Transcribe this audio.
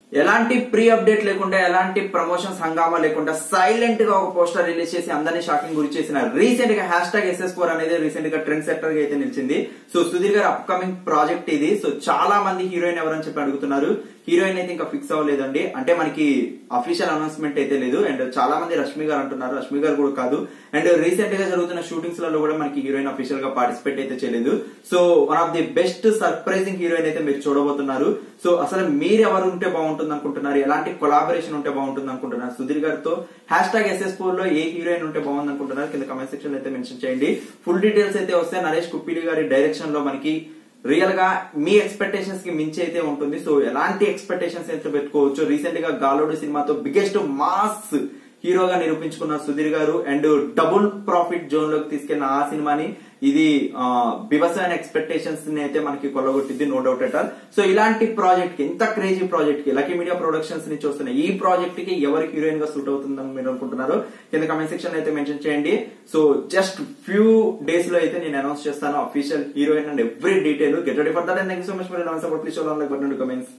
ఎలాంటి pre update లేకుండా ఎలాంటి ప్రమోషన్స్ హంగామా లేకుండా సైలెంట్ గా ఒక పోస్టర్ రిలీజ్ చేసి అందరినీ షాకింగ్ గురి చేసిన రీసెంట్ గా హ్యాష్ ట్యాగ్ ఎస్ఎస్ ఫోర్ అనేది రీసెంట్ గా ట్రెండ్ సెక్టర్ గా అయితే నిలిచింది సో సుధీర్ గారు అప్కమింగ్ ప్రాజెక్ట్ ఇది సో చాలా మంది హీరోయిన్ ఎవరని చెప్పి అడుగుతున్నారు హీరోయిన్ అయితే ఇంకా ఫిక్స్ అవ్వలేదండి అంటే మనకి అఫీషియల్ అనౌన్స్మెంట్ అయితే లేదు అండ్ చాలా మంది రష్మి గారు అంటున్నారు రష్మి గారు కూడా కాదు అండ్ రీసెంట్ గా జరుగుతున్న షూటింగ్స్ లలో కూడా మనకి హీరోయిన్ అఫీషియల్ గా పార్టిసిపేట్ అయితే చేయలేదు so one of the best surprising heroine అయితే మీరు చూడబోతున్నారు సో అసలు మీరు ఎవరు ఉంటే బాగుంటుంది అనుకుంటున్నారు ఎలాంటి కొలాబరేషన్ ఉంటే బాగుంటుంది అనుకుంటున్నారు సుధీర్ గారితో హ్యాష్ ట్యాగ్ ఎస్ఎస్ ఫోర్ లో ఏ హీరోయిన్ ఉంటే బాగుంది అనుకుంటున్నారు కింద కమెంట్ సెక్షన్ అయితే మెన్షన్ చేయండి ఫుల్ డీటెయిల్స్ అయితే వస్తే నరేష్ కుప్పిలి గారి డైరెక్షన్ లో మనకి రియల్ గా మీ ఎక్స్పెక్టేషన్స్ కి మించి అయితే ఉంటుంది సో ఎలాంటి ఎక్స్పెక్టేషన్స్ అయితే పెట్టుకోవచ్చు రీసెంట్ గా గాలోడు సినిమాతో బిగ్గెస్ట్ మాస్ హీరోగా నిరూపించుకున్న సుధీర్ గారు అండ్ డబుల్ ప్రాఫిట్ జోన్ లోకి తీసుకెళ్లిన ఆ సినిమాని ఇది బివసైన ఎక్స్పెక్టేషన్స్ ని అయితే మనకి కొల్లగొట్టింది no doubt at all so ఇలాంటి ప్రాజెక్ట్ కి ఎంత క్రేజీ ప్రాజెక్ట్ కి లక్కీ మీడియా ప్రొడక్షన్స్ నుంచి వస్తున్న ఈ ప్రాజెక్ట్ కి ఎవరికి హీరోయిన్ గా సూట్ అవుతుందని మీరు అనుకుంటున్నారు కింద కమెంట్ సెక్షన్ అయితే మెన్షన్ చేయండి సో జస్ట్ ఫ్యూ డేస్ లో అయితే నేను అనౌన్స్ చేస్తాను official heroine and every detail get ready for that and thank so much for support please show like button comments